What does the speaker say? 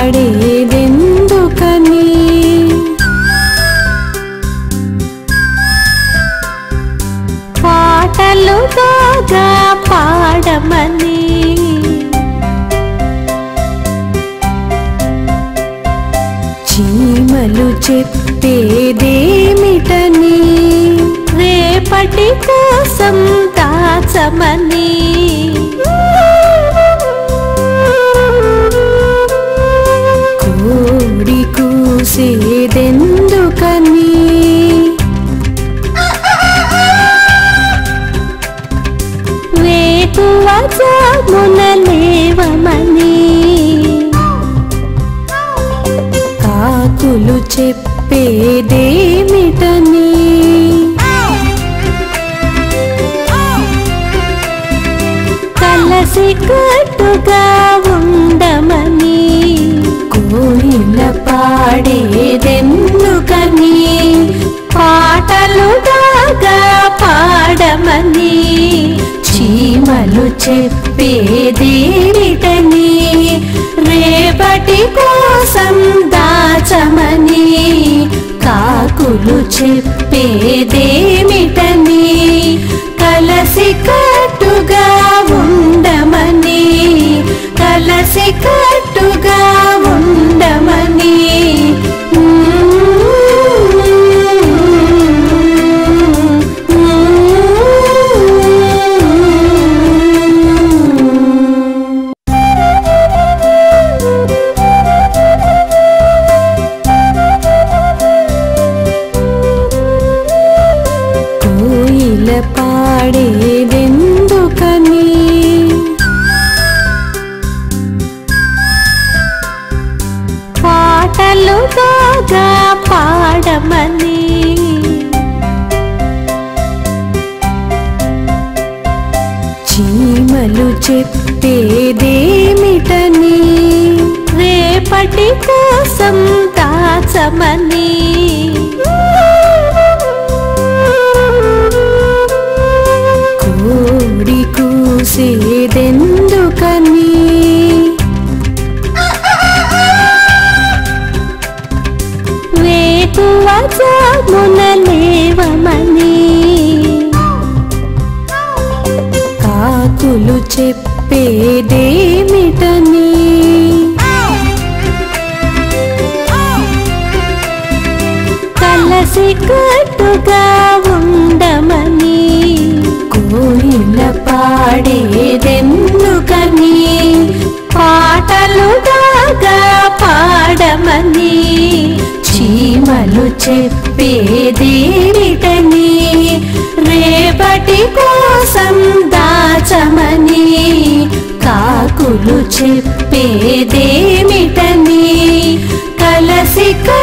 పాడేదెందుకని పాటలు బాగా పాడమని చీమలు చెప్పేదేమిటని రేపటి కోసం దాచమని కోడి కూసేదెందుకని వేకువ జామున లేవమని కాకులు చెప్పేదేమిటని కలసి కట్టుగా ఉండమని కోయిల పాడేదెందుకని పాటలు బాగా పాడమని చీమలు చెప్పేదేమిటని రేపటి కోసం దాచమని కాకులు చెప్పేదేమిటని కలసి కట్టుగా ఉండమని కలసి కట్టుగా ఉండమని కోయిల పాడేదెందుకని పాటలు బాగా పాడమని చీమలు చెప్పేదేమిటని రేపటి కోసం దాచమని కోడి కూసేదెందుకని వేకువ జామున లేవమని కాకులు చెప్పేదేమిటని కలసి కట్టుగా ఉండమని కోయిల పాడేదెందుకని పాటలు బాగా పాడమని చీమలు చెప్పేదేమిటని రేపటి కోసం దాచమని కాకులు చెప్పేదేమిటని కలసి క